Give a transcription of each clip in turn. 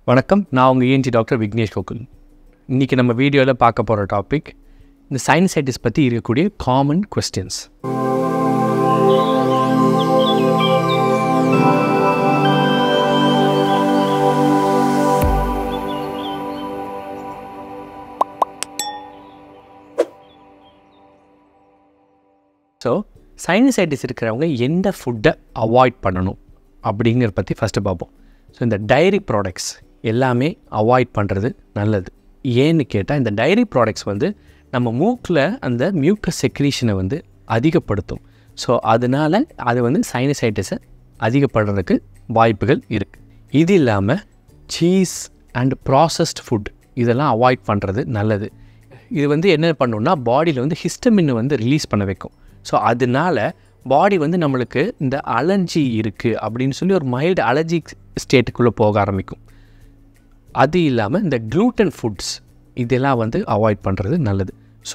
வணக்கம் நான் உங்கள் இஎன்டி டாக்டர் விக்னேஷ் கோகுல் இன்றைக்கி நம்ம வீடியோவில் பார்க்க போகிற டாபிக் இந்த சைனசைட்டிஸ் பற்றி இருக்கக்கூடிய காமன் கொஸ்டின்ஸ் ஸோ சைனசைட்டிஸ் இருக்கிறவங்க எந்த ஃபுட்டை அவாய்ட் பண்ணணும் அப்படிங்கிறத பற்றி ஃபஸ்ட்டு பார்ப்போம் ஸோ இந்த டைரி ப்ராடக்ட்ஸ் எல்லாமே அவாய்ட் பண்ணுறது நல்லது ஏன்னு கேட்டால் இந்த டைரி ப்ராடக்ட்ஸ் வந்து நம்ம மூக்கில் அந்த மியூக்கஸ் செக்ரீஷனை வந்து அதிகப்படுத்தும் ஸோ அதனால் அது வந்து சைனசைட்டிஸை அதிகப்படுறதுக்கு வாய்ப்புகள் இருக்குது இது இல்லாமல் சீஸ் அண்ட் ப்ராசஸ்ட் ஃபுட் இதெல்லாம் அவாய்ட் பண்ணுறது நல்லது இது வந்து என்ன பண்ணுன்னா பாடியில் வந்து ஹிஸ்டமின் வந்து ரிலீஸ் பண்ண வைக்கும் ஸோ அதனால பாடி வந்து நம்மளுக்கு இந்த அலர்ஜி இருக்குது அப்படின்னு சொல்லி ஒரு மைல்டு அலர்ஜிக் ஸ்டேட்டுக்குள்ளே போக ஆரம்பிக்கும் அது இல்லாமல் இந்த க்ளூட்டன் ஃபுட்ஸ் இதெல்லாம் வந்து அவாய்ட் பண்ணுறது நல்லது so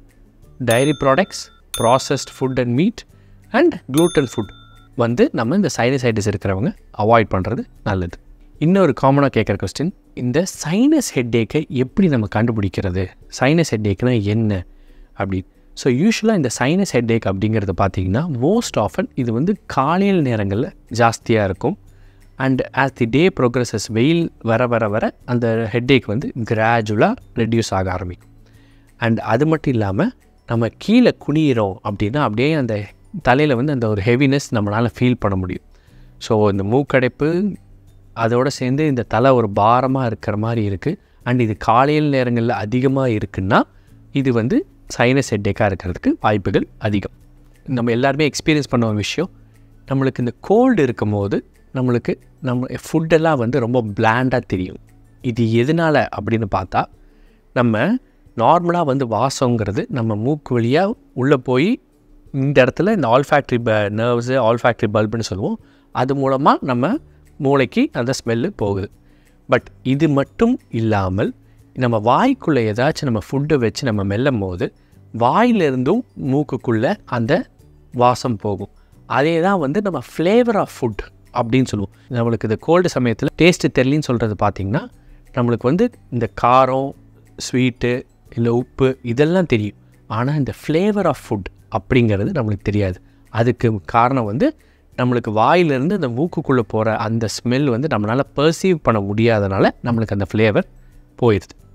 dairy products processed food and meat and gluten food வந்து நம்ம இந்த சைனசைட்டிஸ் இருக்கிறவங்க அவாய்ட் பண்ணுறது நல்லது இன்னொரு காமனாக கேட்குற கொஸ்டின் இந்த சைனஸ் ஹெட்டேக்கை எப்படி நம்ம கண்டுபிடிக்கிறது சைனஸ் ஹெட்டேக்னா என்ன அப்படி ஸோ யூஸ்வலாக இந்த சைனஸ் ஹெட்டேக் அப்படிங்கிறது பார்த்தீங்கன்னா மோஸ்ட் ஆஃபன் இது வந்து காலையில் நேரங்களில் ஜாஸ்தியாக இருக்கும் and as the day progresses வெயில் வர வர வர அந்த ஹெட்டேக் வந்து கிராஜுவலாக ரெடியூஸ் ஆக ஆரம்பிக்கும் அண்ட் அது மட்டும் இல்லாமல் நம்ம கீழே குனியிறோம் அப்படின்னா அப்படியே அந்த தலையில் வந்து அந்த ஒரு ஹெவினஸ் நம்மளால் ஃபீல் பண்ண முடியும் ஸோ இந்த மூக்கடைப்பு அதோடு சேர்ந்து இந்த தலை ஒரு பாரமாக இருக்கிற மாதிரி இருக்குது அண்ட் இது காலையில் நேரங்களில் அதிகமாக இருக்குன்னா இது வந்து சைனஸ் ஹெட்டேக்காக இருக்கிறதுக்கு வாய்ப்புகள் அதிகம் நம்ம எல்லாருமே எக்ஸ்பீரியன்ஸ் பண்ண ஒரு விஷயம் நம்மளுக்கு இந்த கோல்டு இருக்கும் போது நம்மளுக்கு நம்ம ஃபுட்டெல்லாம் வந்து ரொம்ப பிளாண்டாக தெரியும் இது எதனால் அப்படின்னு பார்த்தா நம்ம நார்மலாக வந்து வாசங்கிறது நம்ம மூக்கு வழியாக உள்ளே போய் இந்த இடத்துல இந்த ஆல்ஃபேக்ட்ரி ப நர்வ்ஸு ஆல்ஃபேக்ட்ரி பல்புன்னு சொல்லுவோம் அது மூலமாக நம்ம மூளைக்கு அந்த ஸ்மெல்லு போகுது பட் இது மட்டும் இல்லாமல் நம்ம வாய்க்குள்ளே ஏதாச்சும் நம்ம ஃபுட்டை வச்சு நம்ம மெல்லும் போது வாயிலிருந்தும் மூக்குக்குள்ளே அந்த வாசம் போகும் அதே தான் வந்து நம்ம ஃப்ளேவர் ஆஃப் ஃபுட் அப்படின்னு சொல்லுவோம் நம்மளுக்கு இந்த கோல்டு சமயத்தில் டேஸ்ட்டு தெரியலின்னு சொல்கிறது பார்த்திங்கன்னா நம்மளுக்கு வந்து இந்த காரம் ஸ்வீட்டு இல்லை உப்பு இதெல்லாம் தெரியும் ஆனால் இந்த ஃப்ளேவர் ஆஃப் ஃபுட் அப்படிங்கிறது நம்மளுக்கு தெரியாது அதுக்கு காரணம் வந்து நம்மளுக்கு வாயிலிருந்து அந்த மூக்குக்குள்ளே போகிற அந்த ஸ்மெல் வந்து நம்மளால் பர்சீவ் பண்ண முடியாதனால நம்மளுக்கு அந்த ஃப்ளேவர் போயிடுது